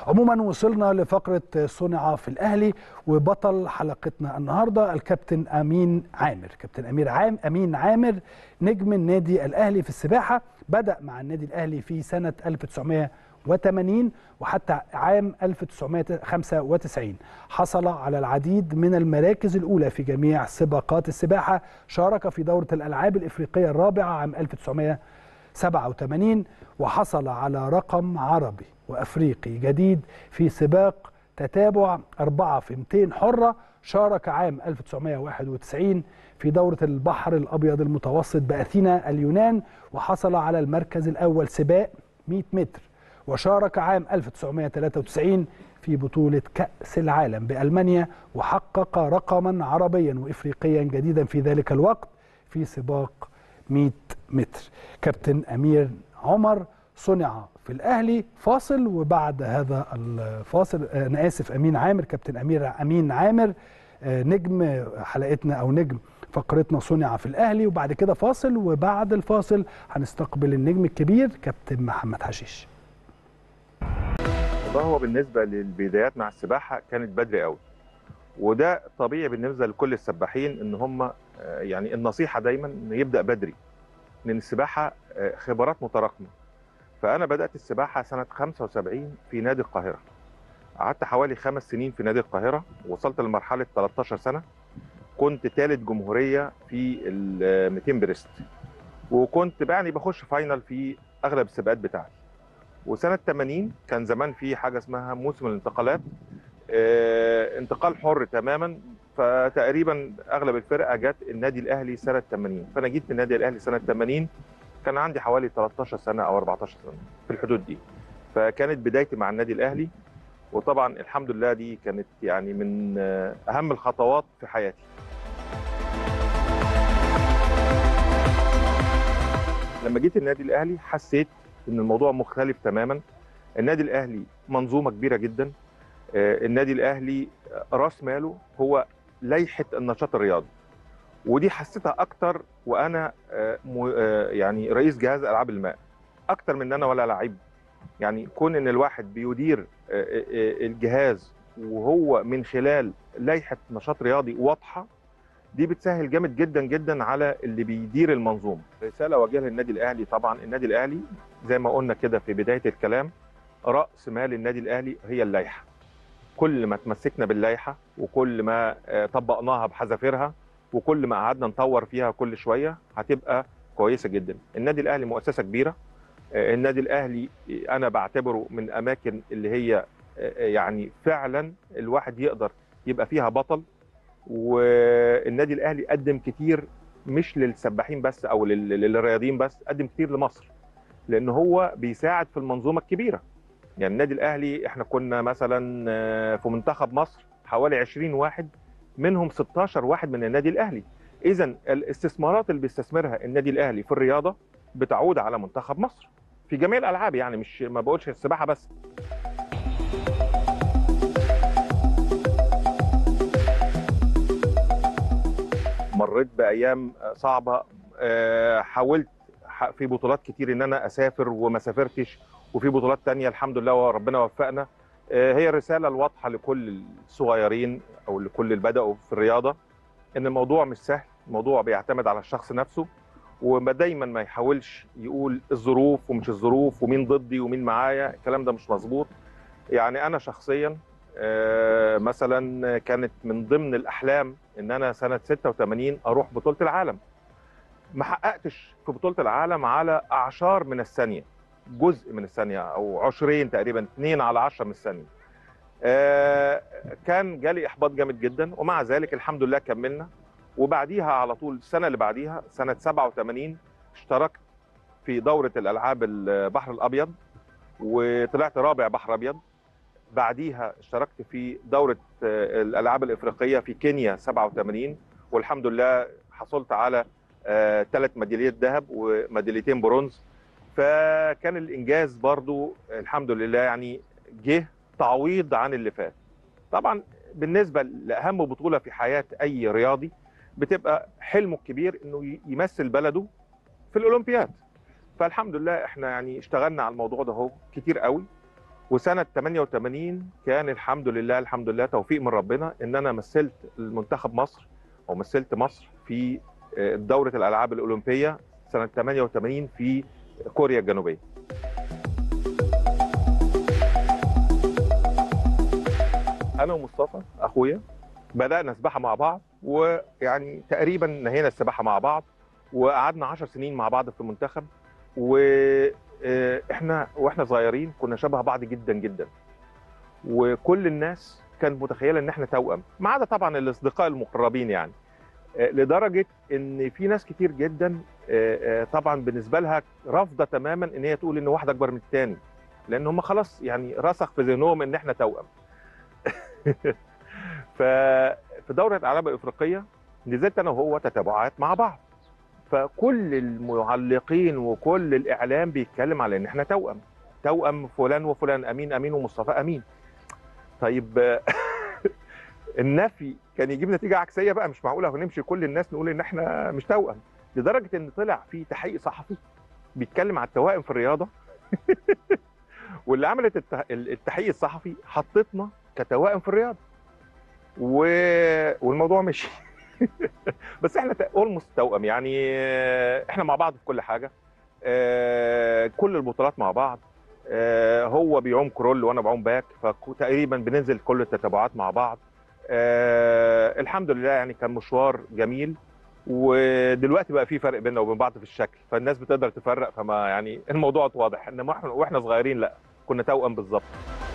عموما وصلنا لفقره صنع في الاهلي وبطل حلقتنا النهارده الكابتن امين عامر كابتن امير عام امين عامر نجم النادي الاهلي في السباحه بدا مع النادي الاهلي في سنه 1980 وحتى عام 1995 حصل على العديد من المراكز الاولى في جميع سباقات السباحه شارك في دوره الالعاب الافريقيه الرابعه عام 1987 وحصل على رقم عربي وافريقي جديد في سباق تتابع 4 في 200 حره شارك عام 1991 في دورة البحر الأبيض المتوسط بأثينا اليونان وحصل على المركز الأول سباق 100 متر وشارك عام 1993 في بطولة كأس العالم بألمانيا وحقق رقما عربيا وإفريقيا جديدا في ذلك الوقت في سباق 100 متر كابتن أمير عمر صنع في الأهلي فاصل وبعد هذا الفاصل أنا آسف أمين عامر كابتن أمير أمين عامر نجم حلقتنا أو نجم فقرتنا صنع في الأهلي وبعد كده فاصل وبعد الفاصل هنستقبل النجم الكبير كابتن محمد حشيش والله هو بالنسبه للبدايات مع السباحه كانت بدري قوي وده طبيعي بالنسبه لكل السباحين ان هم يعني النصيحه دايما ان يبدا بدري لان السباحه خبرات متراكمه فانا بدات السباحه سنه 75 في نادي القاهره قعدت حوالي خمس سنين في نادي القاهره وصلت لمرحله 13 سنه كنت ثالث جمهوريه في ال 200 بريست وكنت يعني بخش فاينل في اغلب السباقات بتاعتي وسنه 80 كان زمان في حاجه اسمها موسم الانتقالات اه انتقال حر تماما فتقريبا اغلب الفرقه جت النادي الاهلي سنه 80 فانا جيت النادي الاهلي سنه 80 كان عندي حوالي 13 سنه او 14 سنه في الحدود دي فكانت بدايتي مع النادي الاهلي وطبعا الحمد لله دي كانت يعني من اهم الخطوات في حياتي لما جيت النادي الاهلي حسيت ان الموضوع مختلف تماما النادي الاهلي منظومه كبيره جدا النادي الاهلي راس ماله هو لائحه النشاط الرياضي ودي حسيتها اكتر وانا يعني رئيس جهاز العاب الماء اكتر من انا ولا لعيب يعني كون ان الواحد بيدير الجهاز وهو من خلال لائحه نشاط رياضي واضحه دي بتسهل جامد جدا جدا على اللي بيدير المنظومه رساله واجهها للنادي الاهلي طبعا النادي الاهلي زي ما قلنا كده في بدايه الكلام راس مال النادي الاهلي هي اللائحه كل ما تمسكنا باللائحه وكل ما طبقناها بحذافيرها وكل ما قعدنا نطور فيها كل شويه هتبقى كويسه جدا النادي الاهلي مؤسسه كبيره النادي الاهلي انا بعتبره من اماكن اللي هي يعني فعلا الواحد يقدر يبقى فيها بطل والنادي الاهلي قدم كتير مش للسباحين بس او للرياضيين بس قدم كتير لمصر لان هو بيساعد في المنظومه الكبيره يعني النادي الاهلي احنا كنا مثلا في منتخب مصر حوالي 20 واحد منهم 16 واحد من النادي الاهلي اذا الاستثمارات اللي بيستثمرها النادي الاهلي في الرياضه بتعود على منتخب مصر في جميع الالعاب يعني مش ما بقولش السباحه بس مريت بايام صعبه حاولت في بطولات كتير ان انا اسافر وما سافرتش وفي بطولات تانية الحمد لله وربنا وفقنا هي الرساله الواضحه لكل الصغيرين او لكل اللي بداوا في الرياضه ان الموضوع مش سهل الموضوع بيعتمد على الشخص نفسه ودايما ما يحاولش يقول الظروف ومش الظروف ومين ضدي ومين معايا الكلام ده مش مظبوط يعني انا شخصيا مثلا كانت من ضمن الاحلام ان انا سنه 86 اروح بطوله العالم ما حققتش في بطوله العالم على اعشار من الثانيه جزء من الثانيه او عشرين تقريبا 2 على 10 من الثانيه كان جالي احباط جامد جدا ومع ذلك الحمد لله كملنا وبعديها على طول السنه اللي بعديها سنه 87 اشتركت في دوره الالعاب البحر الابيض وطلعت رابع بحر ابيض بعديها اشتركت في دوره الالعاب الافريقيه في كينيا 87 والحمد لله حصلت على ثلاث ميداليات ذهب وميداليتين برونز فكان الانجاز برضو الحمد لله يعني جه تعويض عن اللي فات طبعا بالنسبه لاهم بطوله في حياه اي رياضي بتبقى حلمه الكبير انه يمثل بلده في الاولمبياد فالحمد لله احنا يعني اشتغلنا على الموضوع ده اهو كتير قوي وسنه 88 كان الحمد لله الحمد لله توفيق من ربنا ان انا مثلت المنتخب مصر او مثلت مصر في دوره الالعاب الاولمبيه سنه 88 في كوريا الجنوبيه انا ومصطفى اخويا بدانا سباحه مع بعض ويعني تقريبا نهينا السباحه مع بعض وقعدنا 10 سنين مع بعض في المنتخب واحنا واحنا صغيرين كنا شبه بعض جدا جدا وكل الناس كانت متخيله ان احنا توأم ما عدا طبعا الاصدقاء المقربين يعني لدرجه ان في ناس كتير جدا طبعا بالنسبه لها رافضه تماما ان هي تقول ان واحد اكبر من الثاني لان هم خلاص يعني رسخ في ذهنهم ان احنا توأم ففي دوره الالعاب الافريقيه نزلت انا وهو تتابعات مع بعض فكل المعلقين وكل الاعلام بيتكلم على ان احنا توأم توأم فلان وفلان امين امين ومصطفى امين طيب النفي كان يجيب نتيجه عكسيه بقى مش معقوله هنمشي كل الناس نقول ان احنا مش توأم لدرجه ان طلع في تحقيق صحفي بيتكلم على التوائم في الرياضه واللي عملت التحقيق الصحفي حطتنا كتوائم في الرياضه و... والموضوع مشي بس احنا اولموست توأم يعني احنا مع بعض في كل حاجه كل البطولات مع بعض هو بيعوم كرول وانا بعوم باك فتقريبا بننزل كل التتابعات مع بعض الحمد لله يعني كان مشوار جميل ودلوقتي بقى في فرق بيننا وبين بعض في الشكل فالناس بتقدر تفرق فما يعني الموضوع واضح انما احنا واحنا صغيرين لا كنا توأم بالظبط